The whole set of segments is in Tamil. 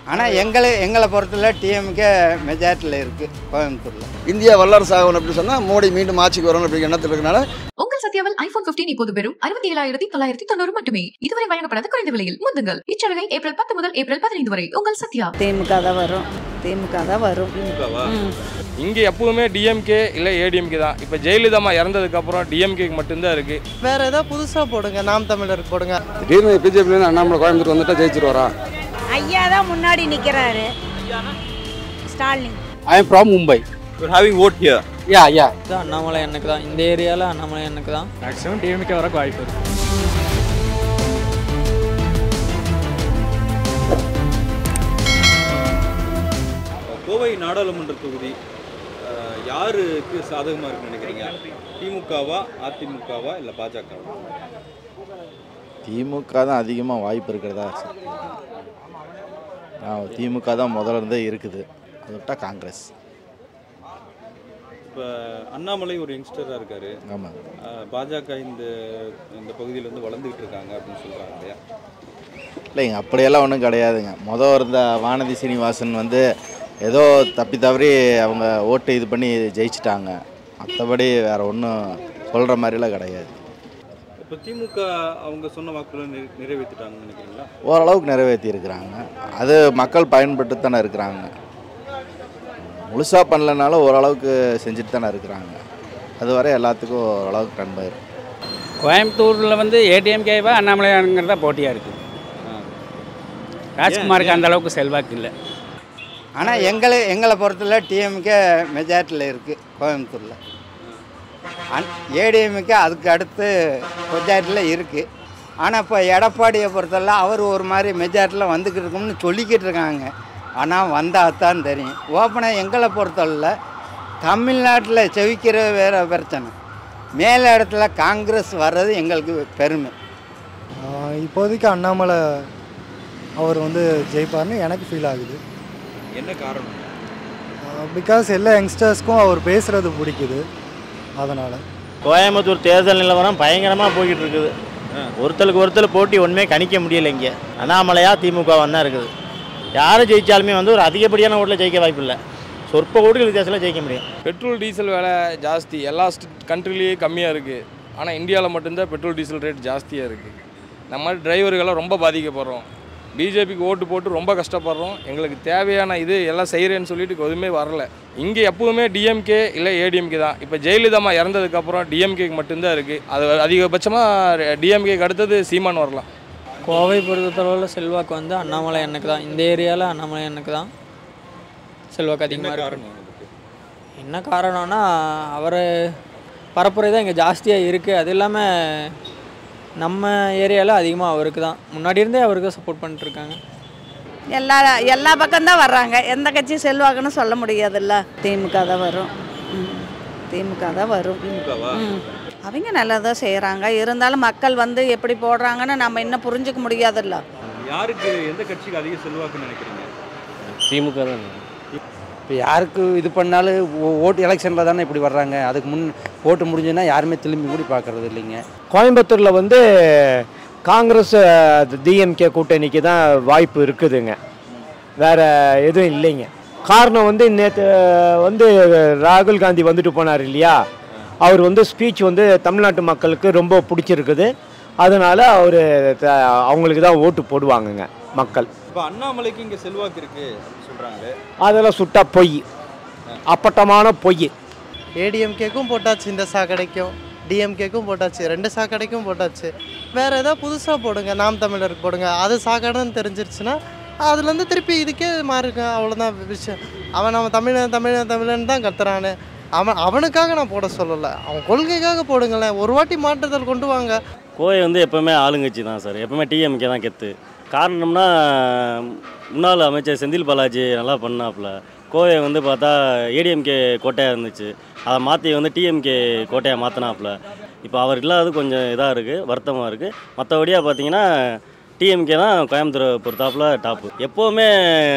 ஆனால் எங்களை எங்களை பொறுத்தல டிஎம்கே மெஜாரிட்டியில் இருக்குது கோயம்புத்தூரில் இந்தியா வல்லரசு ஆகணும் அப்படின்னு சொன்னால் மோடி மீண்டும் ஆட்சிக்கு வரணும் அப்படிங்கிற எண்ணத்தில் இருக்கனால உங்கள் சத்யாவில் ஐபோன் 15 இப்போது வெறும் அறுபத்தி ஏழாயிரத்தி தொள்ளாயிரத்தி தொண்ணூறு மட்டுமே இதுவரை வழங்கப்படாத குறைந்த விலையில் முந்துங்கள் இச்சலுகை ஏப்ரல் பத்து முதல் ஏப்ரல் பதினைந்து வரை உங்கள் சத்யா திமுக தான் வரும் திமுக தான் வரும் ம். இங்கே எப்பவுமே டிஎம்கே இல்லை ஏடிஎம்கே தான் இப்போ ஜெயலலிதாமா இறந்ததுக்கப்புறம் டிஎம்கேக்கு மட்டும்தான் இருக்குது வேற ஏதாவது புதுசாக போடுங்க நாம் தமிழருக்கு போடுங்க திடீர்னு பிஜேபிலேருந்து அண்ணாமலை கோயம்புத்தூர் வந்துட்டா ஜெயிச்சிருவாரா ஐயா தான் முன்னாடி நிற்கிறாரு Stalin I am from Mumbai having odd here yeah yeah Annamalai எனக்கு தான் இந்த ஏரியாவில் அண்ணாமலை எனக்கு தான் மேக்ஸிமம் டிஎம்கே வரக்கு வாய்ப்பு இருக்குது கோவை நாடாளுமன்ற தொகுதி அஹ், யாருக்கு சாதகமாக இருக்குன்னு நினைக்கிறீங்க திமுகவா அதிமுகவா இல்லை பாஜகவா திமுக தான் அதிகமாக வாய்ப்பு இருக்கிறதா சார் திமுக தான் முதல்ல இருந்தே இருக்குது அதை விட்டால் காங்கிரஸ் இப்போ அண்ணாமலை ஒரு யங்ஸ்டராக இருக்காரு ஆமாம் அஹ், பாஜக இந்த இந்த பகுதியில் வந்து வளர்ந்துக்கிட்டு இருக்காங்க அப்படின்னு சொல்கிறாங்க இல்லையா இல்லைங்க அப்படியெல்லாம் ஒன்றும் கிடையாதுங்க மொதல் இருந்த வானதி சீனிவாசன் வந்து ஏதோ தப்பி தவறி அவங்க ஓட்டு இது பண்ணி ஜெயிச்சிட்டாங்க மற்றபடி வேறு ஒன்றும் சொல்கிற மாதிரிலாம் கிடையாது இப்போ திமுக அவங்க சொன்ன வாக்குகளை நிறை நிறைவேற்றிட்டாங்கன்னு நினைக்கிறீங்களா ஓரளவுக்கு நிறைவேற்றி இருக்கிறாங்க அது மக்கள் பயன்பட்டு தானே இருக்கிறாங்க முழுசாக பண்ணலனாலும் ஓரளவுக்கு செஞ்சுட்டு தானே இருக்கிறாங்க அதுவரை எல்லாத்துக்கும் ஓரளவுக்கு நன்மை இருக்கு கோயம்புத்தூரில் வந்து ஏடிஎம்கேவா அண்ணாமலையாருங்கிறதா போட்டியாக இருக்குது ராஜ்குமாருக்கு அந்த அளவுக்கு செல்வாக்கு இல்லை ஆனால் எங்களை எங்களை பொறுத்தல டிஎம்கே மெஜாரிட்டியில் இருக்குது கோயம்புத்தூரில் அன் ஏடிஎம்கே அதுக்கு அடுத்து மெஜாரிட்டியில் இருக்குது ஆனால் இப்போ எடப்பாடியை பொறுத்தல அவர் ஒரு மாதிரி மெஜாரிட்டியில் வந்துக்கிட்டு இருக்கோம்னு சொல்லிக்கிட்டு இருக்காங்க ஆனால் வந்தால் தான் தெரியும் ஓப்பனாக எங்களை பொறுத்தவரையில் தமிழ்நாட்டில் செவிக்கிற வேறு பிரச்சனை மேல் இடத்துல காங்கிரஸ் வர்றது எங்களுக்கு பெருமை இப்போதைக்கு அண்ணாமலை அவர் வந்து ஜெயிப்பார்னு எனக்கு ஃபீல் ஆகுது என்ன காரணம் பிகாஸ் எல்லா யங்ஸ்டர்ஸ்க்கும் அவர் பேசுகிறது பிடிக்குது அதனால் கோயம்புத்தூர் தேர்தல் நிலவரம் பயங்கரமாக போய்கிட்டு இருக்குது ஒருத்தருக்கு ஒருத்தர் போட்டி ஒன்றுமே கணிக்க முடியல இங்கே அண்ணாமலையா திமுக தான் இருக்குது யார் ஜெயிச்சாலுமே வந்து ஒரு அதிகப்படியான ஓட்டில் ஜெயிக்க வாய்ப்பு இல்லை சொற்ப ஓட்டுகள் வித்தியாசத்தில் ஜெயிக்க முடியும் பெட்ரோல் டீசல் விலை ஜாஸ்தி எல்லா கண்ட்ரிலேயும் கம்மியாக இருக்குது ஆனால் இந்தியாவில் மட்டும்தான் பெட்ரோல் டீசல் ரேட் ஜாஸ்தியாக இருக்குது நம்ம டிரைவர்கள்லாம் ரொம்ப பாதிக்கப்படுறோம் பிஜேபிக்கு ஓட்டு போட்டு ரொம்ப கஷ்டப்படுறோம் எங்களுக்கு தேவையான இது எல்லாம் செய்கிறேன்னு சொல்லிட்டு எதுவுமே வரல இங்கே எப்பவுமே டிஎம்கே இல்லை ஏடிஎம்கே தான் இப்போ ஜெயலலிதாமா இறந்ததுக்கப்புறம் டிஎம்கேக்கு மட்டும்தான் இருக்குது அது அதிகபட்சமாக டிஎம்கேக்கு அடுத்தது சீமான் வரலாம் கோவை பொறுத்தளவில் செல்வாக்கு வந்து அண்ணாமலை எனக்கு தான் இந்த ஏரியாவில் அண்ணாமலை எனக்கு தான் செல்வாக்கு என்ன அதிகமாக இருக்கு காரணம் அதுக்கு என்ன காரணம்னா அவர் பரப்புரை தான் இங்கே ஜாஸ்தியாக இருக்குது அது இல்லாமல் நம்ம ஏரியாவில் அதிகமாக அவருக்கு தான் முன்னாடி இருந்தே அவருக்கு சப்போர்ட் பண்ணிட்டுருக்காங்க எல்லா எல்லா பக்கம்தான் வர்றாங்க எந்த கட்சியும் செல்வாக்குன்னு சொல்ல முடியாதுல்ல திமுக தான் வரும் ம். திமுக தான் வரும் திமுகவா ம். அவங்க நல்லதாக செய்கிறாங்க இருந்தாலும் மக்கள் வந்து எப்படி போடுறாங்கன்னு நம்ம இன்னும் புரிஞ்சுக்க முடியாதுல்ல யாருக்கு எந்த கட்சிக்கு அதிக செல்வாக்குன்னு நினைக்கிறீங்க திமுக தான் இப்போ யாருக்கு இது பண்ணாலும் ஓ- ஓட்டு எலெக்ஷனில் தானே இப்படி வர்றாங்க அதுக்கு முன் ஓட்டு முடிஞ்சுன்னா யாருமே திரும்பி கூட பார்க்கறது இல்லைங்க கோயம்புத்தூரில் வந்து காங்கிரஸ் டிஎம்கே கூட்டணிக்கு தான் வாய்ப்பு இருக்குதுங்க வேற எதுவும் இல்லைங்க காரணம் வந்து நேற்று வந்து ராகுல் காந்தி வந்துட்டு போனார் இல்லையா அவர் வந்து ஸ்பீச் வந்து தமிழ்நாட்டு மக்களுக்கு ரொம்ப பிடிச்சிருக்குது அதனால அவர் அவங்களுக்கு தான் ஓட்டு போடுவாங்கங்க மக்கள் இப்போ அண்ணாமலைக்கு இங்கே செல்வாக்கு இருக்கு அப்படின்னு சொல்கிறாங்களே அதெல்லாம் சுட்டா பொய் அப்பட்டமான பொய் ஏடிஎம்கேக்கும் போட்டாச்சு இந்த சாக்கடைக்கும் டிஎம்கேக்கும் போட்டாச்சு ரெண்டு சாக்கடைக்கும் போட்டாச்சு வேற ஏதாவது புதுசாக போடுங்க நாம் தமிழருக்கு போடுங்க அது சாக்கடைன்னு தெரிஞ்சிருச்சுன்னா அதுலேருந்து திருப்பி இதுக்கே மாறுங்க அவ்வளோதான் விஷயம் அவன் நம்ம தமிழன் தமிழன் தமிழன் தான் கத்துறானு அவன் அவனுக்காக நான் போட சொல்லலை அவன் கொள்கைக்காக போடுங்களேன் ஒரு வாட்டி மாற்றுதல் கொண்டு வாங்க கோவை வந்து எப்போவுமே ஆளுங்கட்சி தான் சார் எப்போவுமே டிஎம்கே தான் கெத்து காரணம்னா முன்னாள் அமைச்சர் செந்தில் பாலாஜி நல்லா பண்ணாப்புல கோவை வந்து பார்த்தா ஏடிஎம்கே கோட்டையாக இருந்துச்சு அதை மாற்றி வந்து டிஎம்கே கோட்டையாக மாற்றினாப்புல இப்போ அவர் இல்லாதது கொஞ்சம் இதாக இருக்குது வருத்தமாக இருக்குது மற்றபடியாக பார்த்தீங்கன்னா டிஎம்கே தான் கோயம்புத்தூரை பொறுத்தாப்புல டாப்பு எப்போவுமே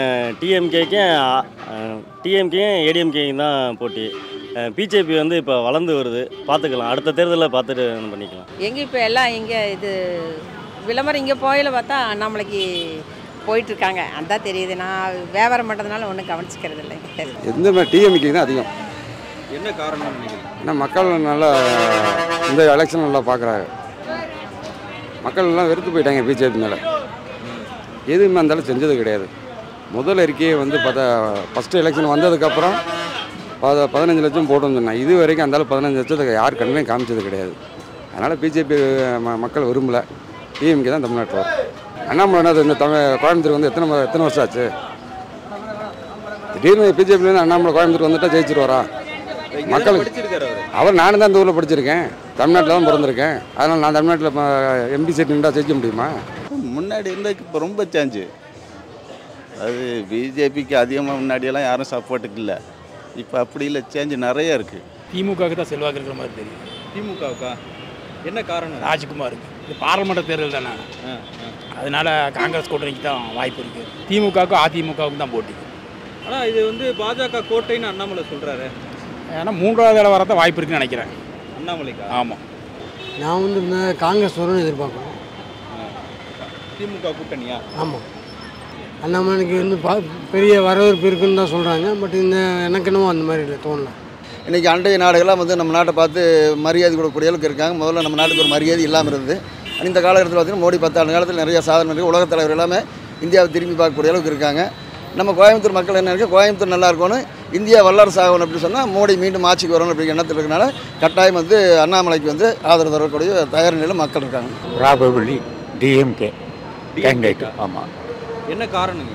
டிஎம்கேக்கும் டிஎம்கேயும் ஏடிஎம்கேயும் தான் போட்டி பிஜேபி வந்து இப்போ வளர்ந்து வருது பார்த்துக்கலாம் அடுத்த தேர்தலில் பார்த்துட்டு இது பண்ணிக்கலாம் எங்கே இப்போ எல்லாம் இங்கே இது விளம்பரம் இங்கே போயில பார்த்தா அண்ணாமலைக்கு போயிட்டு இருக்காங்க அதான் தெரியுது நான் வியாபாரம் பண்ணுறதுனால ஒன்றும் கவனிச்சிக்கிறது இல்லைங்க எந்த மாதிரி டிஎம்கே தான் அதிகம் என்ன காரணம்னு நினைக்கிறீங்க ஏன்னா மக்கள் நல்லா இந்த எலெக்ஷன் நல்லா பார்க்குறாங்க மக்கள் எல்லாம் வெறுத்து போயிட்டாங்க பிஜேபி மேலே எதுவுமே இருந்தாலும் செஞ்சது கிடையாது முதல் அறிக்கையை வந்து பார்த்தா ஃபஸ்ட்டு எலெக்ஷன் வந்ததுக்கப்புறம் பத பதினஞ்சு லட்சம் போட்டோம்னு சொன்னேன் இது வரைக்கும் அந்தாலும் பதினஞ்சு லட்சத்துக்கு யார் கண்ணையும் காமிச்சது கிடையாது அதனால் பிஜேபி மக்கள் விரும்பல டிஎம்கே தான் தமிழ்நாட்டில் வரும் அண்ணாமலை என்ன இந்த தமிழ் கோயம்புத்தூர் வந்து எத்தனை ம- எத்தனை வருஷம் ஆச்சு திடீர்னு பிஜேபிலேருந்து அண்ணாமலை கோயம்புத்தூர் வந்துட்டா ஜெயிச்சிருவாரா இங்க மக்கள் படிச்சிருக்காரு அவரு அவர் நானும் தான் இந்த ஊரில் படிச்சிருக்கேன் தமிழ்நாட்டில் தான் பிறந்திருக்கேன் அதனால் நான் தமிழ்நாட்டில் எம்பி சீட் நின்றா ஜெயிக்க முடியுமா முன்னாடி இருந்ததுக்கு இப்போ ரொம்ப சேஞ்சு அது பிஜேபிக்கு அதிகமாக முன்னாடியெல்லாம் யாரும் சப்போர்ட்டுக்கு இல்லை இப்போ அப்படி இல்லை சேஞ்சு நிறைய இருக்குது திமுகவுக்கு தான் செல்வாக்கு இருக்கிற மாதிரி தெரியும் திமுகவுக்கா என்ன காரணம் ராஜ்குமார் இது பாராளுமன்ற தேர்தல் தானே ஆ, ஆ. அதனால காங்கிரஸ் கூட்டணிக்கு தான் வாய்ப்பு இருக்கு திமுகவுக்கும் அதிமுகவுக்கும் தான் போட்டி ஆனா இது வந்து பாஜக கோட்டைன்னு அண்ணாமலை சொல்றாரு ஏன்னா மூன்றாவது தடவை வரதான் வாய்ப்பு இருக்குன்னு நினைக்கிறேன் அண்ணாமலைக்கா ஆமாம் நான் வந்து இந்த காங்கிரஸ் வரும்னு எதிர்பார்க்குறேன் திமுக கூட்டணியா ஆமாம் அண்ணாமலைக்கு வந்து பா பெரிய வரவேற்பு இருக்குன்னு தான் சொல்கிறாங்க பட் இந்த எனக்கு என்னமோ அந்த மாதிரி இல்லை தோணல இன்றைக்கி அண்டைய நாடுகள்லாம் வந்து நம்ம நாட்டை பார்த்து மரியாதை கொடுக்கக்கூடிய அளவுக்கு இருக்காங்க முதல்ல நம்ம நாட்டுக்கு ஒரு மரியாதை இல்லாமல் இருந்தது இந்த காலகட்டத்தில் பார்த்தீங்கன்னா மோடி பத்தாண்டு காலத்தில் நிறைய சாதனை இருக்குது உலகத் தலைவர் எல்லாமே இந்தியாவை திரும்பி பார்க்கக்கூடிய அளவுக்கு இருக்காங்க நம்ம கோயம்புத்தூர் மக்கள் என்ன இருக்குது கோயம்புத்தூர் நல்லா இருக்கணும் இந்தியா வல்லரசு ஆகணும் அப்படின்னு சொன்னால் மோடி மீண்டும் ஆட்சிக்கு வரணும் அப்படிங்கிற எண்ணத்தில் இருக்கனால கட்டாயம் வந்து அண்ணாமலைக்கு வந்து ஆதரவு தரக்கூடிய தயார் நிலையில் மக்கள் இருக்காங்க ப்ராபபிளி டிஎம்கே கேண்டிடேட் ஆமாம் என்ன காரணங்க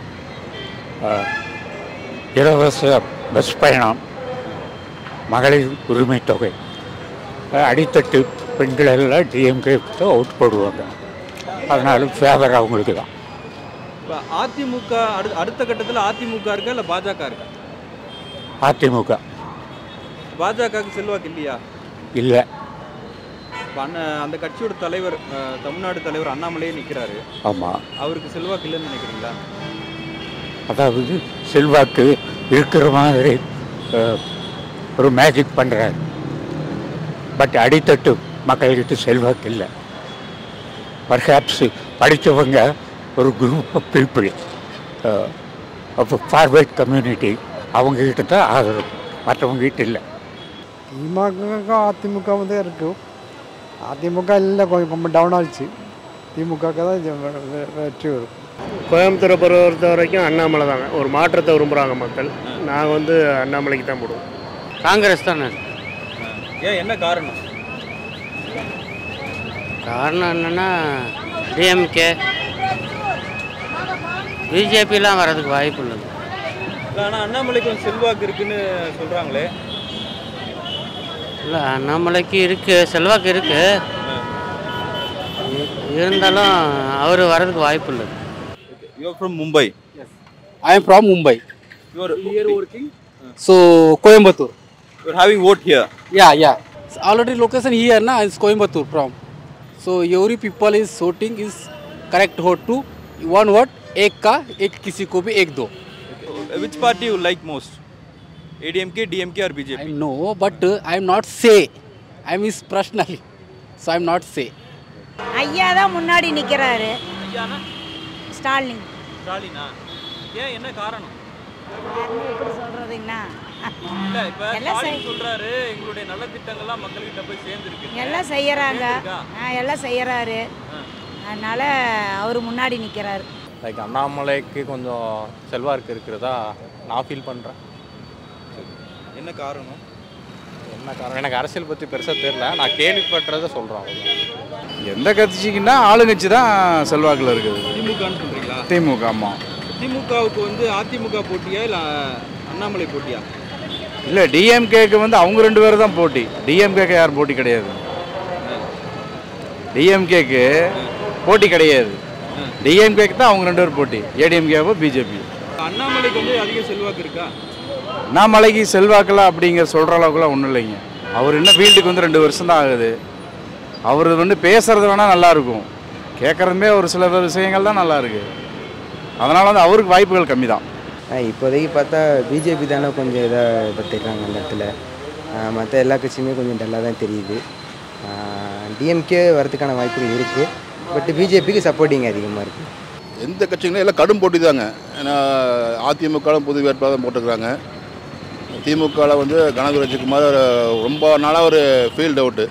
இலவச பஸ் பயணம் மகளிர் உரிமை தொகை அஹ், அடித்தட்டு பெண்கள் எல்லாம் டிஎம்கே தான் ஓட்டு போடுவாங்க அதனால ஃபேவர் அவங்களுக்கு தான் இப்போ அதிமுக அடு அடுத்த கட்டத்தில் அதிமுக இருக்கா இல்லை பாஜக இருக்கா அதிமுக பாஜகவுக்கு செல்வாக்கு இல்லையா இல்லை இப்போ அண்ணன் அந்த கட்சியோட தலைவர் அஹ், தமிழ்நாடு தலைவர் அண்ணாமலையே நிற்கிறாரு ஆமாம் அவருக்கு செல்வாக்கு இல்லைன்னு நினைக்கிறீங்களா அதாவது செல்வாக்கு இருக்கிற மாதிரி அஹ், ஒரு மேஜிக் பண்ணுறாரு பட் அடித்தட்டு மக்கள்கிட்ட செல்வாக்கு இல்லை பர்ஹாப்ஸ் படித்தவங்க ஒரு குரூப் ஆஃப் பீப்புள் அப்போ ஃபார்வேர்ட் கம்யூனிட்டி அவங்கக்கிட்ட தான் ஆதரவு மற்றவங்ககிட்ட இல்லை திமுகவுக்கும் அதிமுகவும் தான் இருக்கும் அதிமுக இல்லை கொஞ்சம் ரொம்ப டவுன் ஆச்சு திமுகவுக்கு தான் இது வெ- வெ- வெற்றி வரும் கோயம்புத்தூரை பொறுத்த வரைக்கும் அண்ணாமலை தாங்க ஒரு மாற்றத்தை விரும்புகிறாங்க மக்கள் நாங்கள் வந்து அண்ணாமலைக்கு தான் போடுவோம் காங்கிரஸ் தானே ஏன் என்ன காரணம் காரணம் என்னென்னா டிஎம்கே பிஜேபிலாம் வர்றதுக்கு வாய்ப்பு இல்லைங்க இல்லை ஆனால் அண்ணாமலைக்கு கொஞ்சம் செல்வாக்கு இருக்குன்னு சொல்கிறாங்களே இல்லை அண்ணாமலைக்கு இருக்கு செல்வாக்கு இருக்கு இ- இருந்தாலும் அவர் வர்றதுக்கு வாய்ப்பு இல்லை you from Mumbai I am from Mumbai. You are here working So Coimbatore. you are having vote here Yeah, yeah. So, already location here na is Coimbatore from. So every people is voting is correct vote to one vote एक का एक किसी को भी एक दो. which party you like most ADMK DMK or BJP I know, but uh, I am not say. I am is personally. So I am not say. ஐயா தான் முன்னாடி நிற்கிறாரு ஸ்டாலின் ஸ்டாலினா ஏன் என்ன காரணம் எப்படி சொல்கிறதுங்கண்ணா இல்ல இப்ப எல்லாம் ஸ்டாலின் செய்- சொல்றாரு எங்களுடைய நல்ல திட்டங்கள்லாம் மக்கள்கிட்ட போய் சேர்ந்துருக்கு எல்லாம் செய்யறாங்க சேர்ந்திருக்கா? எல்லாம் செய்யறாரு அதனால அவர் முன்னாடி நிற்கிறாரு லைக் அண்ணாமலைக்கு கொஞ்சம் செல்வாக்கு இருக்கிறதா நான் ஃபீல் பண்ணுறேன் என்ன காரணம் என்ன காரணம் எனக்கு அரசியல் பற்றி பெருசாக தெரியல நான் கேள்விப்பட்டதை சொல்கிறேன் அவ்வளோதான் எந்த கட்சிக்குன்னா ஆளுங்கட்சி தான் செல்வாக்கில் இருக்குது திமுகன்னு சொல்றீங்களா திமுக ஆமாம் திமுகவுக்கு வந்து அதிமுக போட்டியா இல்ல அண்ணாமலை போட்டியா இல்லை டிஎம்கேக்கு வந்து அவங்க ரெண்டு பேரும் தான் போட்டி டிஎம்கேக்கு யாரும் போட்டி கிடையாது டிஎம்கேக்கு போட்டி கிடையாது டிஎம்கேக்கு தான் அவங்க ரெண்டு பேரும் போட்டி ஏடிஎம்கேவோ பிஜேபி அண்ணாமலைக்கு வந்து அதிக செல்வாக்கு இருக்கா அண்ணாமலைக்கு செல்வாக்கெல்லாம் அப்படிங்கிற சொல்கிற அளவுக்குலாம் ஒன்றும் இல்லைங்க அவர் இன்னும் ஃபீல்டுக்கு வந்து ரெண்டு வருஷம் தான் ஆகுது அவர் வந்து பேசுறது வேணால் நல்லா இருக்கும் கேட்குறதுமே ஒரு சில விஷயங்கள் தான் நல்லா இருக்கு அதனால வந்து அவருக்கு வாய்ப்புகள் கம்மி தான் இப்போதைக்கு பார்த்தா பிஜேபி தானே கொஞ்சம் இதாக பற்றிருக்காங்க அந்த இடத்துல மற்ற எல்லா கட்சியுமே கொஞ்சம் டல்லாக தான் தெரியுது டிஎம்கே வரதுக்கான வாய்ப்புகள் இருக்குது பட் பிஜேபிக்கு சப்போர்ட்டிங் அதிகமாக இருக்குது எந்த கட்சிகளும் எல்லாம் கடும் போட்டி தாங்க ஏன்னா அதிமுகவும் புது வேட்பாளர் போட்டுக்கிறாங்க திமுகவில் வந்து கனகராஜ் ரஜிக்குமார் ரொம்ப நாளாக ஒரு ஃபீல்ட் அவுட்டு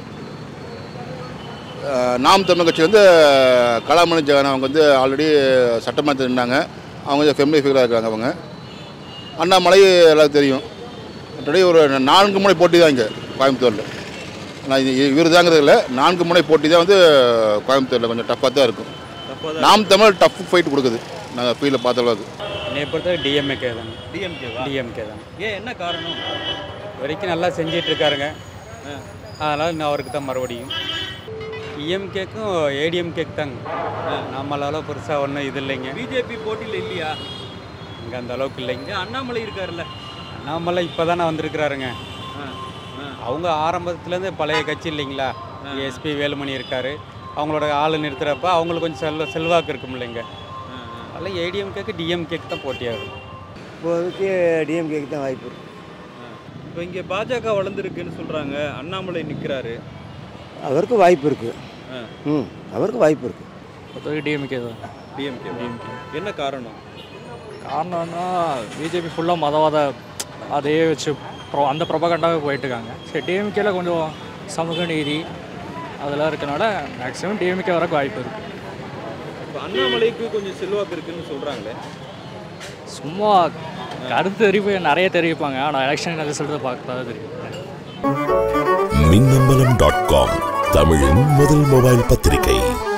நாம் தமிழ் கட்சி வந்து கலாமணி ஜெகன் அவங்க வந்து ஆல்ரெடி சட்டமன்றத்தில் நின்னாங்க அவங்க கொஞ்சம் ஃபெமிலி ஃபிகராக இருக்காங்க அவங்க அண்ணாமலை எல்லாருக்கும் தெரியும் மற்றபடி ஒரு நான்கு முனை போட்டி தான் இங்கே கோயம்புத்தூரில் நான் இது இவர் தாங்கிறது இல்லை நான்கு முனை போட்டி தான் வந்து கோயம்புத்தூரில் கொஞ்சம் டஃப்பாக தான் இருக்கும் நாம் தமிழ் டஃப் ஃபைட் கொடுக்குது நாங்கள் ஃபீல்டில் பார்த்த அளவுக்கு என்னை பொறுத்தவரை டிஎம்ஏகே தாங்க டிஎம்கேவா டிஎம்கே தான் ஏன் என்ன காரணம் வரைக்கும் நல்லா செஞ்சிட்டு இருக்காருங்க அதனால் நான் அவருக்கு தான் மறுபடியும் டிஎம்கேக்கும் ஏடிஎம்கேக்கு தாங்க நம்மளால பெருசாக ஒன்றும் இது இல்லைங்க பிஜேபி போட்டியில் இல்லையா இங்கே அந்த அளவுக்கு இல்லைங்க ஏன் அண்ணாமலை இருக்காருல்ல அண்ணாமலை இப்போ தானே வந்திருக்கிறாருங்க அவங்க ஆரம்பத்துலேருந்து பழைய கட்சி இல்லைங்களா எஸ்பி வேலுமணி இருக்கார் அவங்களோட ஆள் நிறுத்துறப்ப அவங்களுக்கு கொஞ்சம் செல்வ செல்வாக்கு இருக்கும் இல்லைங்க அதனால் ஏடிஎம்கேக்கு டிஎம்கேக்கு தான் போட்டியாகும் இப்போதைக்கு டிஎம்கேக்கு தான் வாய்ப்பு இருக்கு இப்போ இங்கே பாஜக வளர்ந்துருக்குன்னு சொல்கிறாங்க அண்ணாமலை நிற்கிறாரு அவருக்கு வாய்ப்பு இருக்கு ஆ. ம் அவருக்கு வாய்ப்பு இருக்கு பொறுத்தவரைக்கும் டிஎம்கே தான் டிஎம்கே என்ன காரணம் காரணம்னா பிஜேபி ஃபுல்லாக மதவாத அதே வச்சு ப்ரோ அந்த ப்ரொபகண்டாவே போயிட்டு இருக்காங்க சரி டிஎம்கேல கொஞ்சம் சமூக நீதி அதெல்லாம் இருக்கனால மேக்ஸிமம் டிஎம்கே வரக்கு வாய்ப்பு இருக்குது இப்போ அண்ணாமலைக்கு கொஞ்சம் செல்வாக்கு இருக்குன்னு சொல்கிறாங்களே சும்மா கருத்து தெரிவிப்பு நிறைய தெரிவிப்பாங்க ஆனால் எலெக்ஷன் ரிசல்ட்டை பார்க்க தான் தெரியும் மின்னம்பலம் டாட் காம் தமிழின் முதல் மொபைல் பத்திரிகை